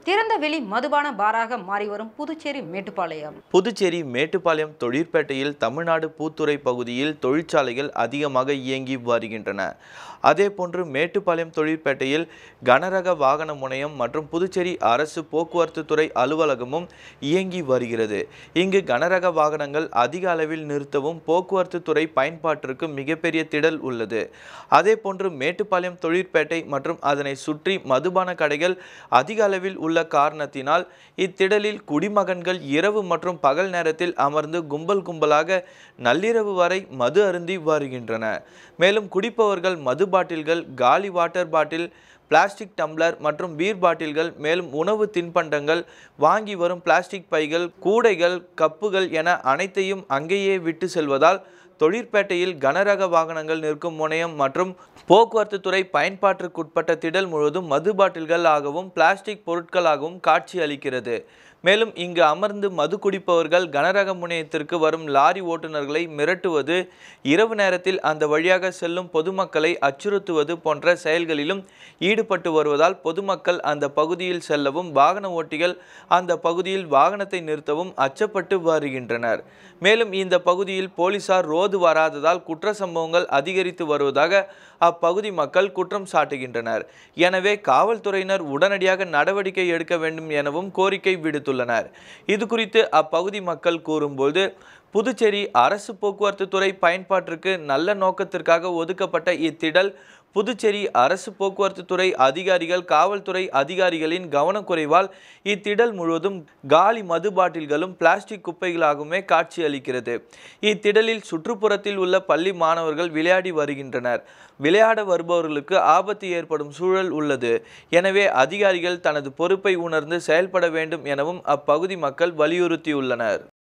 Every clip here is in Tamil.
திறந்தவெளி மதுபான பாராக மாறி வரும் புதுச்சேரி மேட்டுப்பாளையம் புதுச்சேரி மேட்டுப்பாளையம் தொழிற்பேட்டையில் தமிழ்நாடு பூத்துறை பகுதியில் தொழிற்சாலைகள் அதிகமாக இயங்கி வருகின்றன அதேபோன்று மேட்டுப்பாளையம் தொழிற்பேட்டையில் கனரக வாகன முனையம் மற்றும் புதுச்சேரி அரசு போக்குவரத்து துறை அலுவலகமும் இயங்கி வருகிறது இங்கு கனரக வாகனங்கள் அதிக அளவில் நிறுத்தவும் போக்குவரத்து துறை பயன்பாட்டிற்கு மிகப்பெரிய திடல் உள்ளது அதேபோன்று மேட்டுப்பாளையம் தொழிற்பேட்டை மற்றும் அதனை சுற்றி மதுபான கடைகள் அதிக அளவில் உள்ள காரணத்தினால் இத்திடலில் குடிமகன்கள் இரவு மற்றும் பகல் நேரத்தில் அமர்ந்து கும்பல் கும்பலாக நள்ளிரவு வரை மது அருந்தி வருகின்றன மேலும் குடிப்பவர்கள் மது பாட்டில்கள் காலி வாட்டர் பாட்டில் பிளாஸ்டிக் டம்ளர் மற்றும் பீர் பாட்டில்கள் மேலும் உணவு தின்பண்டங்கள் வாங்கி வரும் பிளாஸ்டிக் பைகள் கூடைகள் கப்புகள் என அனைத்தையும் அங்கேயே விட்டு செல்வதால் தொழிற்பேட்டையில் கனரக வாகனங்கள் நிற்கும் முனையம் மற்றும் போக்குவரத்து துறை பயன்பாட்டிற்குட்பட்ட திடல் முழுவதும் மது பாட்டில்கள் ஆகவும் பிளாஸ்டிக் பொருட்களாகவும் காட்சி அளிக்கிறது மேலும் இங்கு அமர்ந்து மது குடிப்பவர்கள் கனரக முனையத்திற்கு வரும் லாரி ஓட்டுநர்களை மிரட்டுவது இரவு நேரத்தில் அந்த வழியாக செல்லும் பொதுமக்களை அச்சுறுத்துவது போன்ற செயல்களிலும் ஈடுபட்டு வருவதால் பொதுமக்கள் அந்த பகுதியில் செல்லவும் வாகன ஓட்டிகள் அந்த பகுதியில் வாகனத்தை நிறுத்தவும் அச்சப்பட்டு வருகின்றனர் மேலும் இந்த பகுதியில் போலீசார் ரோது வராததால் குற்ற சம்பவங்கள் அதிகரித்து வருவதாக அப்பகுதி மக்கள் குற்றம் சாட்டுகின்றனர் எனவே காவல்துறையினர் உடனடியாக நடவடிக்கை எடுக்க வேண்டும் எனவும் கோரிக்கை விடுத்துள்ளனர் இது குறித்து அப்பகுதி மக்கள் கூறும்போது புதுச்சேரி அரசு போக்குவரத்து துறை பயன்பாட்டிற்கு நல்ல நோக்கத்திற்காக ஒதுக்கப்பட்ட இத்திடல் புதுச்சேரி அரசு போக்குவரத்து துறை அதிகாரிகள் காவல்துறை அதிகாரிகளின் கவனக்குறைவால் இத்திடல் முழுவதும் காலி மது பாட்டில்களும் பிளாஸ்டிக் குப்பைகளாகவுமே காட்சி அளிக்கிறது இத்திடலில் சுற்றுப்புறத்தில் உள்ள பள்ளி மாணவர்கள் விளையாடி வருகின்றனர் விளையாட வருபவர்களுக்கு ஆபத்து ஏற்படும் சூழல் உள்ளது எனவே அதிகாரிகள் தனது பொறுப்பை உணர்ந்து செயல்பட வேண்டும் எனவும் அப்பகுதி மக்கள் வலியுறுத்தியுள்ளனர்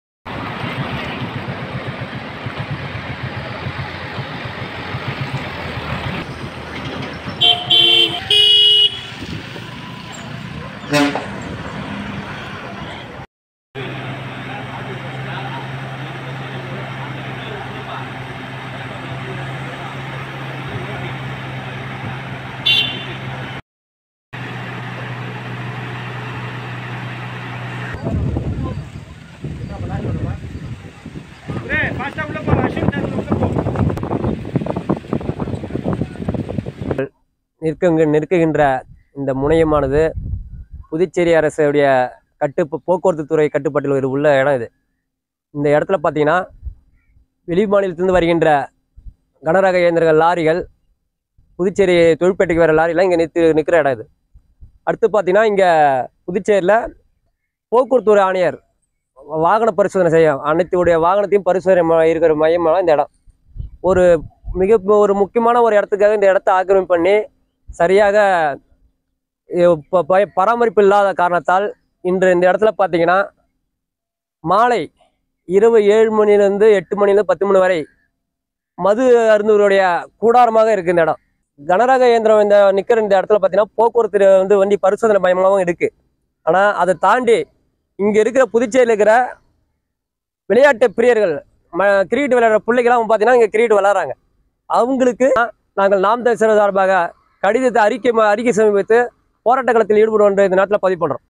நிற்குங்க நிற்குகின்ற இந்த முனையமானது புதுச்சேரி அரசுடைய கட்டு போக்குவரத்து துறை கட்டுப்பாட்டில் ஒரு உள்ள இடம் இது இந்த இடத்துல பார்த்தீங்கன்னா வெளி மாநிலத்திலிருந்து வருகின்ற கனரக இயந்திரங்கள் லாரிகள் புதுச்சேரி தொழிற்பேட்டைக்கு வர லாரிலாம் இங்கே நிறுத்தி நிற்கிற இடம் இது அடுத்து பார்த்தீங்கன்னா இங்கே புதுச்சேரியில் போக்குவரத்து துறை ஆணையர் வாகன பரிசோதனை செய்யும் அனைத்துடைய வாகனத்தையும் பரிசோதனை ம- இருக்கிற மையமாக இந்த இடம் ஒரு மிக ஒரு முக்கியமான ஒரு இடத்துக்காக இந்த இடத்த ஆக்கிரமிப்பு பண்ணி சரியாக இப்போ பய- பராமரிப்பு இல்லாத காரணத்தால் இன்று இந்த இடத்துல பார்த்தீங்கன்னா மாலை இரவு ஏழு மணிலேருந்து எட்டு மணிலேருந்து பத்து மணி வரை மது அருந்துவருடைய கூடாரமாக இருக்குது இந்த இடம் கனரக இயந்திரம் இந்த நிற்கிற இந்த இடத்துல பார்த்தீங்கன்னா போக்குவரத்து வந்து வண்டி பரிசோதனை மையமாகவும் இருக்குது ஆனால் அதை தாண்டி இங்கே இருக்கிற புதுச்சேரியில் இருக்கிற விளையாட்டு பிரியர்கள் ம கிரிக்கெட் விளையாடுற பிள்ளைகளாம் பார்த்தீங்கன்னா இங்கே கிரிக்கெட் விளையாடுறாங்க அவங்களுக்கு நாங்கள் நாம் தேசர் சார்பாக கடிதத்தை அறிக்கை அறிக்கை சமர்ப்பித்து போராட்ட களத்தில் ஈடுபடுவோம் என்ற இந்த நேரத்தில் பதிவு பண்ணுறோம்